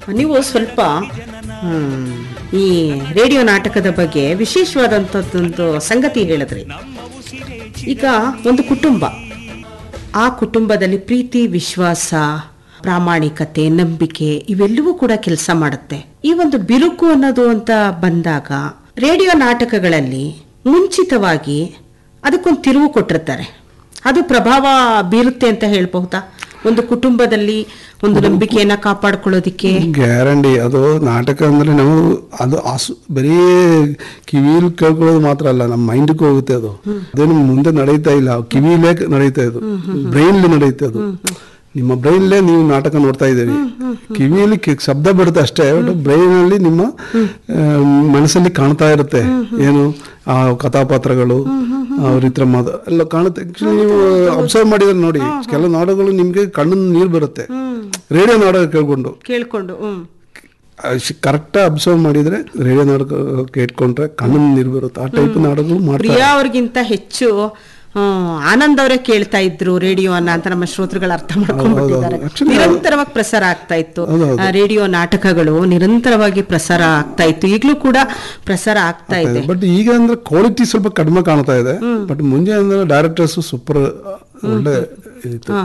ನೀವು ಸ್ವಲ್ಪ ಹ್ಮ್, ಈ ರೇಡಿಯೋ ನಾಟಕದ ಬಗ್ಗೆ ವಿಶೇಷವಾದಂಥದ್ದೊಂದು ಸಂಗತಿ ಹೇಳಿದ್ರಿ ಈಗ ಒಂದು ಕುಟುಂಬ ಆ ಕುಟುಂಬದಲ್ಲಿ ಪ್ರೀತಿ ವಿಶ್ವಾಸ ಪ್ರಾಮಾಣಿಕತೆ ನಂಬಿಕೆ ಇವೆಲ್ಲವೂ ಕೂಡ ಕೆಲಸ ಮಾಡುತ್ತೆ ಈ ಒಂದು ಬಿರುಕು ಅನ್ನೋದು ಅಂತ ಬಂದಾಗ ರೇಡಿಯೋ ನಾಟಕಗಳಲ್ಲಿ ಮುಂಚಿತವಾಗಿ ಅದಕ್ಕೊಂದು ತಿರುವು ಕೊಟ್ಟಿರ್ತಾರೆ ಅದು ಪ್ರಭಾವ ಬೀರುತ್ತೆ ಅಂತ ಹೇಳ್ಬಹುದಾ ಒಂದು ಕುಟುಂಬದಲ್ಲಿ ಒಂದು ನಂಬಿಕೆಯನ್ನ ಕಾಪಾಡ್ಕೊಳ್ಳೋದಿಕ್ಕೆ ಗ್ಯಾರಂಟಿ ಅದು ನಾಟಕ ಅಂದ್ರೆ ನಾವು ಅದು ಆಸು ಬರೀ ಕಿವಿಲಿ ಕೇಳ್ಕೊಳ್ಳೋದು ಮಾತ್ರ ಅಲ್ಲ ನಮ್ಮ ಮೈಂಡ್ಗೂ ಹೋಗುತ್ತೆ ಅದು ಅದೇನು ಮುಂದೆ ನಡೀತಾ ಇಲ್ಲ ಕಿವಿಲೇ ನಡೀತಾ ಇದು ಬ್ರೈನ್ಲಿ ನಡೀತಾ ಅದು ನಿಮ್ಮ ಬ್ರೈನ್ಲೇ ನೀವು ನಾಟಕ ನೋಡ್ತಾ ಇದ್ದೀವಿ ಕಿವಿಯಲ್ಲಿ ಕಿ- ಶಬ್ದ ಬರುತ್ತೆ ಅಷ್ಟೇ ಬಟ್ ಬ್ರೈನ್ ಅಲ್ಲಿ ನಿಮ್ಮ ಆ, ಮನಸ್ಸಲ್ಲಿ ಕಾಣ್ತಾ ಇರುತ್ತೆ ಏನು ಆ ಕಥಾಪಾತ್ರಗಳು ಅವ್ರ ಇತರ ಮಾತು ಎಲ್ಲ ಕಾಣುತ್ತೆ ಆಕ್ಚುಲಿ ನೀವು ಅಬ್ಸರ್ವ್ ಮಾಡಿದ್ರೆ ನೋಡಿ ಕೆಲವು ನಾಟಕಗಳು ನಿಮ್ಗೆ ಕಣ್ಣಿನ ನೀರು ಬರುತ್ತೆ ರೇಡಿಯೋ ನಾಟಕ ಕೇಳ್ಕೊಂಡು ಕೇಳ್ಕೊಂಡು ಹ್ಮ್ ಕರೆಕ್ಟ್ ಅಬ್ಸರ್ವ್ ಮಾಡಿದ್ರೆ ರೇಡಿಯೋ ನಾಟಕ ಕೇಳ್ಕೊಂಡ್ರೆ ಕಣ್ಣಿನ ನೀರು ಬರುತ್ತೆ ಆ ಟೈಪ್ ನಾಟಕಗಳು ಮಾಡ್ತಾರೆ ಪ್ರಿಯಾ ಅವ್ರಿಗಿಂತ ಹೆಚ್ಚು ಹ್ಮ್, ಆನಂದ್ ಅವರೇ ಕೇಳ್ತಾ ಇದ್ರು ರೇಡಿಯೋನ ಅಂತ ನಮ್ಮ ಶ್ರೋತೃಗಳು ಅರ್ಥ ಮಾಡ್ಕೊಂಡ್ಬಿಟ್ಟಿದ್ದಾರೆ ಹೌದು, ಹೌದು. Actually, ನಿರಂತರವಾಗಿ ಪ್ರಸಾರ ಆಗ್ತಾ ಇತ್ತು ಹೌದು, ಹೌದು. ಆ, ರೇಡಿಯೋ ನಾಟಕಗಳು ನಿರಂತರವಾಗಿ ಪ್ರಸಾರ ಆಗ್ತಾ ಇತ್ತು ಈಗಲೂ ಕೂಡ ಪ್ರಸಾರ ಆಗ್ತಾ ಇದೆ ಬಟ್ ಈಗ ಅಂದ್ರೆ ಕ್ವಾಲಿಟಿ ಸ್ವಲ್ಪ ಕಡಿಮೆ ಕಾಣ್ತಾ ಇದೆ ಬಟ್ ಮುಂಚೆ ಅಂದ್ರೆ ಡೈರೆಕ್ಟರ್ಸ್ ಸೂಪರ್ ಒಳ್ಳೆ ಇತ್ತು ಹಾ,